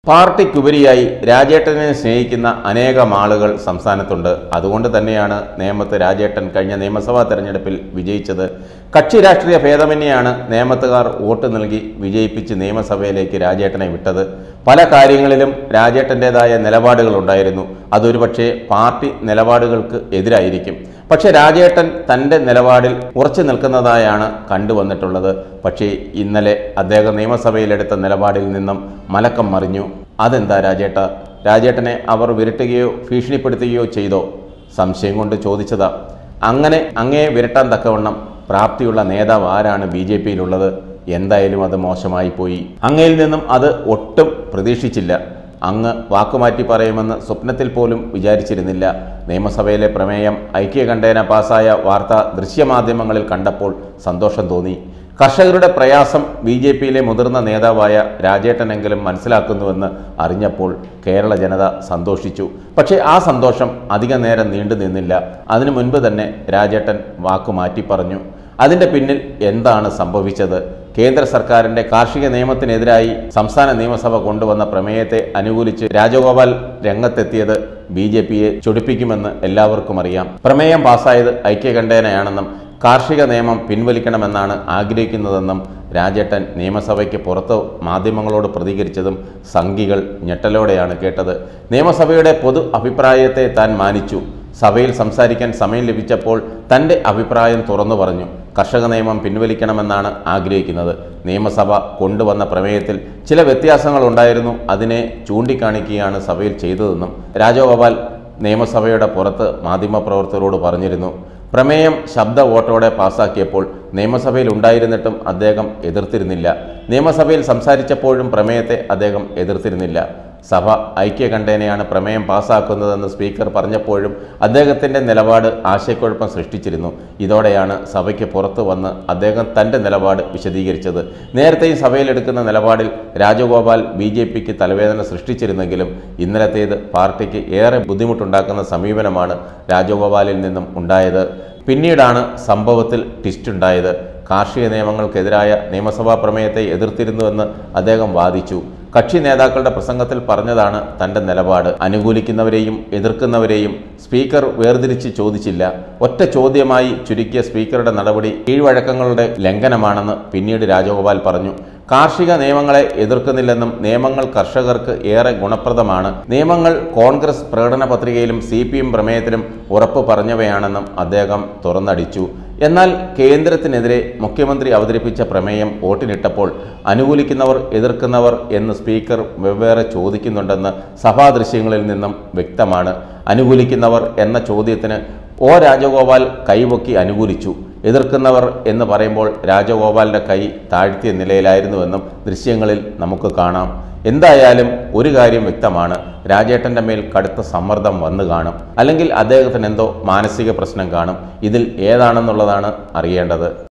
പാർട്ടിക്കുപരിയായി രാജേട്ടനെ സ്നേഹിക്കുന്ന അനേകം ആളുകൾ സംസ്ഥാനത്തുണ്ട് അതുകൊണ്ട് തന്നെയാണ് നേമത്ത് രാജേട്ടൻ കഴിഞ്ഞ നിയമസഭാ തെരഞ്ഞെടുപ്പിൽ വിജയിച്ചത് കക്ഷി രാഷ്ട്രീയ ഭേദമന്യെയാണ് നേമത്തുകാർ വോട്ട് നൽകി വിജയിപ്പിച്ച് നിയമസഭയിലേക്ക് രാജേട്ടനെ വിട്ടത് പല കാര്യങ്ങളിലും രാജേട്ടൻ്റെതായ നിലപാടുകളുണ്ടായിരുന്നു അതൊരുപക്ഷെ പാർട്ടി നിലപാടുകൾക്ക് എതിരായിരിക്കും പക്ഷേ രാജേട്ടൻ തൻ്റെ നിലപാടിൽ ഉറച്ചു നിൽക്കുന്നതായാണ് കണ്ടുവന്നിട്ടുള്ളത് പക്ഷേ ഇന്നലെ അദ്ദേഹം നിയമസഭയിലെടുത്ത നിലപാടിൽ നിന്നും മലക്കം മറിഞ്ഞു അതെന്താ രാജേട്ട രാജേട്ടനെ അവർ വിരട്ടുകയോ ഭീഷണിപ്പെടുത്തുകയോ ചെയ്തോ സംശയം കൊണ്ട് ചോദിച്ചതാ അങ്ങനെ അങ്ങേ വിരട്ടാൻ തക്കവണ്ണം പ്രാപ്തിയുള്ള നേതാവ് ആരാണ് ബി ജെ പിയിലുള്ളത് എന്തായാലും അത് മോശമായി പോയി അങ്ങയിൽ നിന്നും അത് ഒട്ടും പ്രതീക്ഷിച്ചില്ല അങ്ങ് വാക്കുമാറ്റി പറയുമെന്ന് സ്വപ്നത്തിൽ പോലും വിചാരിച്ചിരുന്നില്ല നിയമസഭയിലെ പ്രമേയം ഐക്യകണ്ഠേന പാസായ വാർത്ത ദൃശ്യമാധ്യമങ്ങളിൽ കണ്ടപ്പോൾ സന്തോഷം തോന്നി കർഷകരുടെ പ്രയാസം ബി ജെ പിയിലെ മുതിർന്ന നേതാവായ രാജേട്ടനെങ്കിലും മനസ്സിലാക്കുന്നുവെന്ന് അറിഞ്ഞപ്പോൾ കേരള ജനത സന്തോഷിച്ചു പക്ഷേ ആ സന്തോഷം അധിക നേരം നീണ്ടു നിന്നില്ല അതിനു മുൻപ് തന്നെ രാജേട്ടൻ വാക്കു മാറ്റി പറഞ്ഞു അതിൻ്റെ പിന്നിൽ എന്താണ് സംഭവിച്ചത് കേന്ദ്ര സർക്കാരിന്റെ കാർഷിക നിയമത്തിനെതിരായി സംസ്ഥാന നിയമസഭ കൊണ്ടുവന്ന പ്രമേയത്തെ അനുകൂലിച്ച് രാജഗോപാൽ രംഗത്തെത്തിയത് ബി ജെ പിയെ ചൊടിപ്പിക്കുമെന്ന് എല്ലാവർക്കും അറിയാം പ്രമേയം പാസ്സായത് ഐക്യകണ്ഠേനയാണെന്നും കാർഷിക നിയമം പിൻവലിക്കണമെന്നാണ് ആഗ്രഹിക്കുന്നതെന്നും രാജേട്ടൻ നിയമസഭയ്ക്ക് പുറത്ത് മാധ്യമങ്ങളോട് പ്രതികരിച്ചതും സംഘികൾ ഞെട്ടലോടെയാണ് കേട്ടത് നിയമസഭയുടെ പൊതു അഭിപ്രായത്തെ താൻ മാനിച്ചു സഭയിൽ സംസാരിക്കാൻ സമയം ലഭിച്ചപ്പോൾ തൻ്റെ അഭിപ്രായം തുറന്നു പറഞ്ഞു കർഷക നിയമം പിൻവലിക്കണമെന്നാണ് ആഗ്രഹിക്കുന്നത് നിയമസഭ കൊണ്ടുവന്ന പ്രമേയത്തിൽ ചില വ്യത്യാസങ്ങൾ ഉണ്ടായിരുന്നു അതിനെ ചൂണ്ടിക്കാണിക്കുകയാണ് സഭയിൽ ചെയ്തതെന്നും രാജഗോപാൽ നിയമസഭയുടെ പുറത്ത് മാധ്യമപ്രവർത്തകരോട് പറഞ്ഞിരുന്നു പ്രമേയം ശബ്ദ വോട്ടോടെ പാസാക്കിയപ്പോൾ നിയമസഭയിൽ ഉണ്ടായിരുന്നിട്ടും അദ്ദേഹം എതിർത്തിരുന്നില്ല നിയമസഭയിൽ സംസാരിച്ചപ്പോഴും പ്രമേയത്തെ അദ്ദേഹം എതിർത്തിരുന്നില്ല സഭ ഐക്യകണ്ഠേനയാണ് പ്രമേയം പാസ്സാക്കുന്നതെന്ന് സ്പീക്കർ പറഞ്ഞപ്പോഴും അദ്ദേഹത്തിൻ്റെ നിലപാട് ആശയക്കുഴപ്പം സൃഷ്ടിച്ചിരുന്നു ഇതോടെയാണ് സഭയ്ക്ക് പുറത്തു വന്ന് അദ്ദേഹം തൻ്റെ നിലപാട് വിശദീകരിച്ചത് നേരത്തെയും സഭയിലെടുക്കുന്ന നിലപാടിൽ രാജഗോപാൽ ബി ജെ പിക്ക് തലവേദന സൃഷ്ടിച്ചിരുന്നെങ്കിലും ഇന്നലത്തേത് പാർട്ടിക്ക് ഏറെ ബുദ്ധിമുട്ടുണ്ടാക്കുന്ന സമീപനമാണ് രാജഗോപാലിൽ നിന്നും ഉണ്ടായത് പിന്നീടാണ് സംഭവത്തിൽ ട്വിസ്റ്റുണ്ടായത് കാർഷിക നിയമങ്ങൾക്കെതിരായ നിയമസഭാ പ്രമേയത്തെ എതിർത്തിരുന്നുവെന്ന് അദ്ദേഹം വാദിച്ചു കക്ഷി നേതാക്കളുടെ പ്രസംഗത്തിൽ പറഞ്ഞതാണ് തൻ്റെ നിലപാട് അനുകൂലിക്കുന്നവരെയും എതിർക്കുന്നവരെയും സ്പീക്കർ വേർതിരിച്ച് ചോദിച്ചില്ല ഒറ്റ ചോദ്യമായി ചുരുക്കിയ സ്പീക്കറുടെ നടപടി കീഴ്വഴക്കങ്ങളുടെ ലംഘനമാണെന്ന് പിന്നീട് രാജഗോപാൽ പറഞ്ഞു കാർഷിക നിയമങ്ങളെ എതിർക്കുന്നില്ലെന്നും നിയമങ്ങൾ കർഷകർക്ക് ഏറെ ഗുണപ്രദമാണ് നിയമങ്ങൾ കോൺഗ്രസ് പ്രകടന പത്രികയിലും സി പി എം പ്രമേയത്തിലും ഉറപ്പ് പറഞ്ഞവയാണെന്നും അദ്ദേഹം തുറന്നടിച്ചു എന്നാൽ കേന്ദ്രത്തിനെതിരെ മുഖ്യമന്ത്രി അവതരിപ്പിച്ച പ്രമേയം വോട്ടിനിട്ടപ്പോൾ അനുകൂലിക്കുന്നവർ എതിർക്കുന്നവർ എന്ന് സ്പീക്കർ വെവ്വേറെ ചോദിക്കുന്നുണ്ടെന്ന് സഭാദൃശ്യങ്ങളിൽ നിന്നും വ്യക്തമാണ് അനുകൂലിക്കുന്നവർ എന്ന ചോദ്യത്തിന് ഒ രാജഗോപാൽ കൈപൊക്കി അനുകൂലിച്ചു എതിർക്കുന്നവർ എന്ന് പറയുമ്പോൾ രാജഗോപാലിൻ്റെ കൈ താഴ്ത്തിയ നിലയിലായിരുന്നുവെന്നും ദൃശ്യങ്ങളിൽ നമുക്ക് കാണാം എന്തായാലും ഒരു കാര്യം വ്യക്തമാണ് രാജേട്ടൻ്റെ മേൽ കടുത്ത സമ്മർദ്ദം വന്നു കാണും അല്ലെങ്കിൽ അദ്ദേഹത്തിന് എന്തോ മാനസിക പ്രശ്നം കാണും ഇതിൽ ഏതാണെന്നുള്ളതാണ് അറിയേണ്ടത്